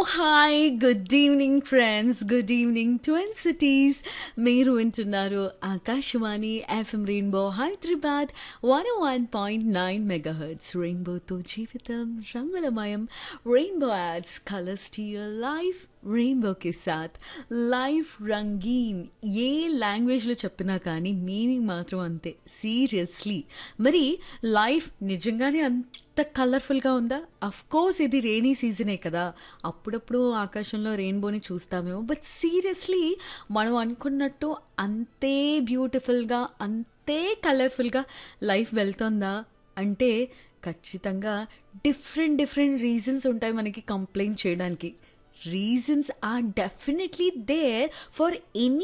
hi good evening friends good evening twin cities మీరు వింటున్నారు Akashvani FM Rainbow Hyderabad one one point nine mega hertz రెయిన్బోతో జీవితం రంగులమయం Rainbow adds colours to your life Rainbow కే సాత్ life రంగీన్ ఏ లాంగ్వేజ్లో చెప్పినా కానీ మీనింగ్ మాత్రం అంతే సీరియస్లీ మరి లైఫ్ నిజంగానే అంత కలర్ఫుల్గా ఉందా అఫ్ కోర్స్ ఇది రెయినీ సీజనే కదా అప్పుడప్పుడు ఆకాశంలో రెయిన్బోని చూస్తామేమో బట్ సీరియస్లీ మనం అనుకున్నట్టు అంతే బ్యూటిఫుల్గా అంతే కలర్ఫుల్గా లైఫ్ వెళ్తుందా అంటే ఖచ్చితంగా డిఫరెంట్ డిఫరెంట్ రీజన్స్ ఉంటాయి మనకి కంప్లైంట్ చేయడానికి reasons are definitely there for any